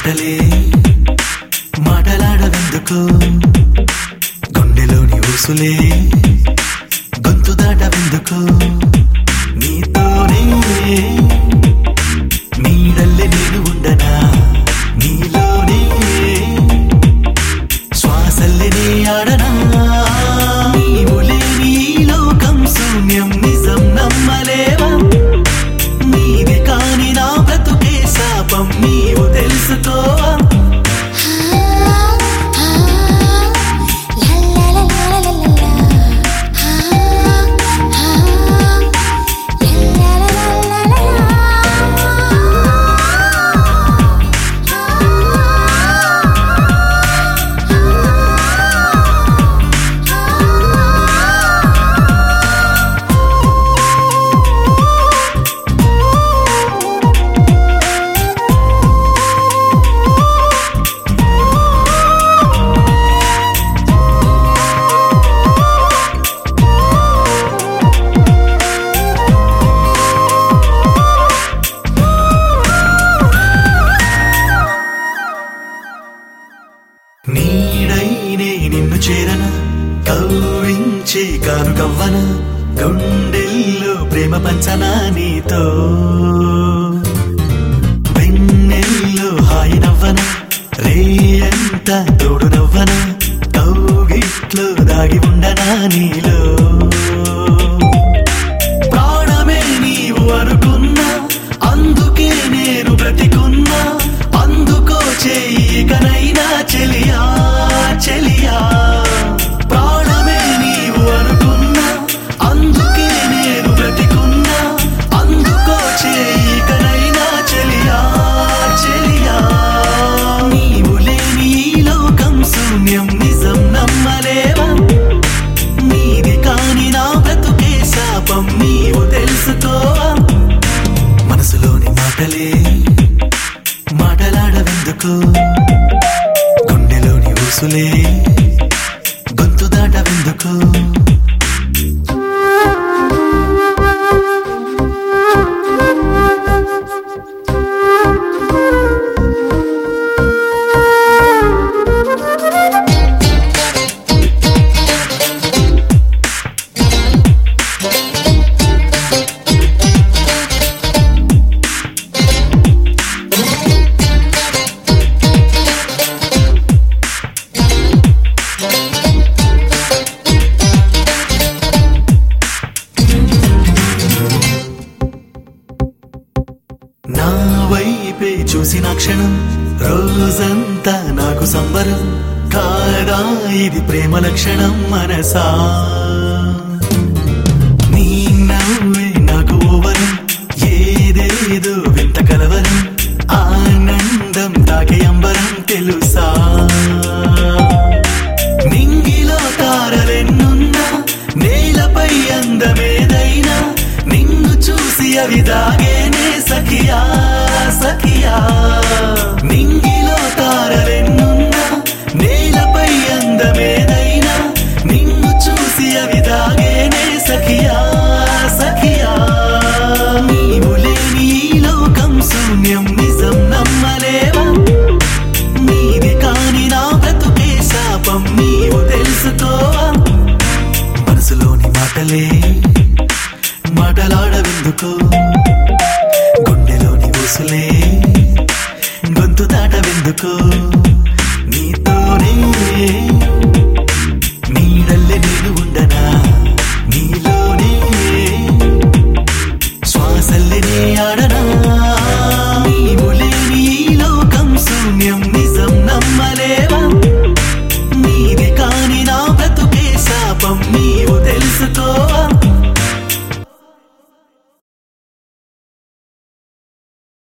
మాటలే మాటలాడవెందుకు గుండెలోని ఊసులే గొంతు దాటవెందుకు నీతోనే నీడల్లే నేను ఉండనా నీలోనే శ్వాసల్లే ఆడనా నీవు లేని ఈ లోకం శూన్యం నిజం నమ్మలేవా నీది కాని నా బ్రతుకే శాపం నీవు తెలుసుకోవా నీడైనే నిన్ను చేరన కవ్వించి కాను కవ్వన గుండెల్లో ప్రేమ పంచనా నీతో వెన్నెల్లో హాయి నవ్వన రేయంత తోడు నవ్వన కౌగిట్లో దాగి ఉండనా నీలో ప్రాణమే నీవు అనుకున్నా అందుకే నేను బ్రతికున్నా అందుకో చెయ్యికనైనా చెలియా చెలియా ప్రాణమే నీవు అనుకున్నా అందుకే నేను బ్రతికున్నా అందుకో చెయ్యికనైనా చెలియా చెలియా నీవు లేని ఈ లోకం శూన్యం నిజం నమ్మలేవా నీది కాని నా బ్రతుకే శాపం నీవు తెలుసుకోవా మనసులోని మాటలే మాటలాడవెందుకు గుండెలోని ఊసులే గొంతు దాటవెందుకు నా వైపే చూసిన క్షణం రోజంతా నాకు సంబరం కాదా ఇది ప్రేమ లక్షణం మనసా నీ నవ్వే నాకు ఓవరం ఏదేదో వింత కలవరం ఆనందం తాకే అంబరం తెలుసా నింగిలో తారలెన్నున్నా నేలపై అందమేదైనా నిన్ను చూసి అవి దాగేనే సఖియా సఖియా నింగిలో తారలెన్నున్నా నేలపై అందమేదైనా నిన్ను చూసి అవి దాగేనే సఖియా సఖియా నీవు లేని ఈ లోకం శూన్యం నిజం నమ్మలేవా నీది కాని నా బ్రతుకే శాపం నీవు తెలుసుకోవా మనసులోని మాటలే మాటలాడవెందుకు